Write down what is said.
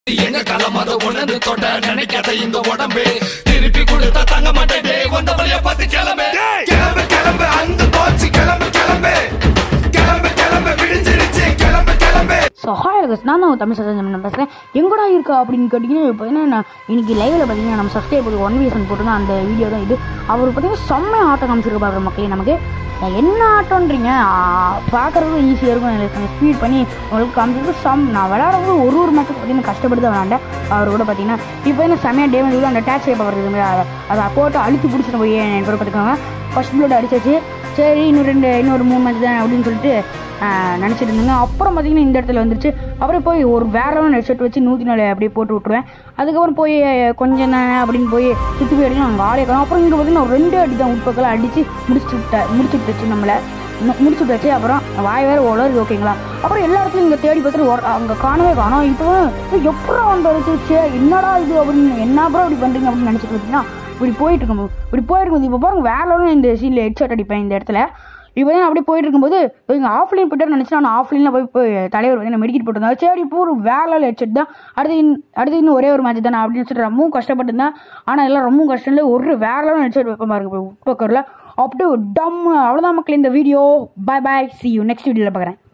எங்க களம் அதை உணர்ந்து தொட்ட நினைக்காத இந்த உடம்பு திருப்பி கொடுத்தா தங்க மாட்டேன் வந்த வழிய பார்த்து கிளம்பு கிளம்பு கிளம்பு அந்த போச்சு கிளம்பு கிளம்பு கிளம்பு கிளம்பு விடிஞ்சிருச்சு கிளம்பு கிளம்பு ஸோ ஹாய் ரகஸ் நான் தான் தமிழ் சஜன் நான் பேசுகிறேன் எங்கடா இருக்கா அப்படின்னு கேட்டிங்கன்னா இப்போ என்ன நான் இன்னைக்கு லைவில் பார்த்தீங்கன்னா நம்ம சப்ஸ்கிரைபர் ஒன் வீசன் போட்டு அந்த வீடியோ தான் இது அவர் பார்த்தீங்கன்னா செம்ம ஆட்டம் காமிச்சிருக்க பாருங்க மக்களே நமக்கு அஹ் என்ன ஆட்டம்ன்றீங்க பார்க்குறதுக்கும் ஈஸியாக இருக்கும் எனக்கு ஸ்பீட் பண்ணி உங்களுக்கு காமிச்சிருக்கு சம் நான் விளையாடுறது ஒரு ஒரு மேட்ச் பார்த்தீங்கன்னா கஷ்டப்பட்டு தான் விளாண்டேன் அவர் கூட பார்த்தீங்கன்னா இப்போ என்ன செம்மையாக டே வந்து அந்த டேக்ஸ் பேப்பர் வருது அதை அதை போட்டு அழுத்தி பிடிச்சிட்டு போய் என் கூட பார்த்துக்கோங்க ஃபர்ஸ்ட் ப்ளட் அடிச்சாச்சு சரி இன்னும் ரெண்டு இன்னொரு மூணு மேட்ச் தான் அப்படின்னு சொல்லிட்டு ஆஹ், நினைச்சிட்டு இருந்தேங்க அப்புறம் பார்த்தீங்கன்னா இந்த இடத்துல வந்துருச்சு அப்புறம் போய் ஒரு வேற ஒன்று ஹெட்செட் வச்சு நூற்றி நாலு அப்படியே போட்டு விட்ருவேன் அதுக்கப்புறம் போய் கொஞ்சம் தான் அப்படின்னு போய் சுற்றி போய் அடிக்கணும் அங்கே ஆளே காணோம் அப்புறம் இங்கே பார்த்தீங்கன்னா ஒரு ரெண்டு அடி தான் உட்பக்கெல்லாம் அடித்து முடிச்சு விட்ட முடிச்சு விட்டுச்சு நம்மளை மு- முடிச்சு விட்டாச்சு அப்புறம் வாய் வேறு உலருது ஓகேங்களா அப்புறம் எல்லா இடத்துலையும் இங்கே தேடி பார்த்துட்டு ஒரு- அங்கே காணவே காணோம் இப்போ எப்படா வந்துருச்சு சே என்னடா இது அப்படின்னு என்ன அப்புறம் இப்படி பண்ணுறீங்க அப்படின்னு நினச்சிட்டு பார்த்தீங்கன்னா இப்படி போயிட்டு இருக்கும்போது இப்படி போயிட்டு இருக்கும்போது இப்போ பாருங்க வேற லெவலில் இந்த சீனில் ஹெட்ஷாட் அடிப்பேன் இந்த இடத்துல இப்போ தான் அப்படியே போயிட்டு இருக்கும்போது இங்கே ஆஃப்லைன் போய்ட்டு நினச்சி நான் ஆஃப்லைனில் போய் போய் தலைவர் வந்து நான் மெடிக்கெட் போட்டிருந்தேன் சரி இப்போ ஒரு வேற லெவல் ஹெட்செட் தான் அடுத்து இன் அடுத்து இன்னும் ஒரே ஒரு மேட்ச் தானே அப்படின்னு சொல்லிட்டு ரொம்பவும் கஷ்டப்பட்டிருந்தேன் ஆனால் எல்லாம் ரொம்ப கஷ்டம் இல்லை ஒரு வேற லெவல் ஹெட்செட் வைப்ப பாருங்க உட்பக்கரில் அப்படியே டம் அவ்வளோதான் மக்கள் இந்த video bye bye see you next வீடியோவில் பார்க்குறேன்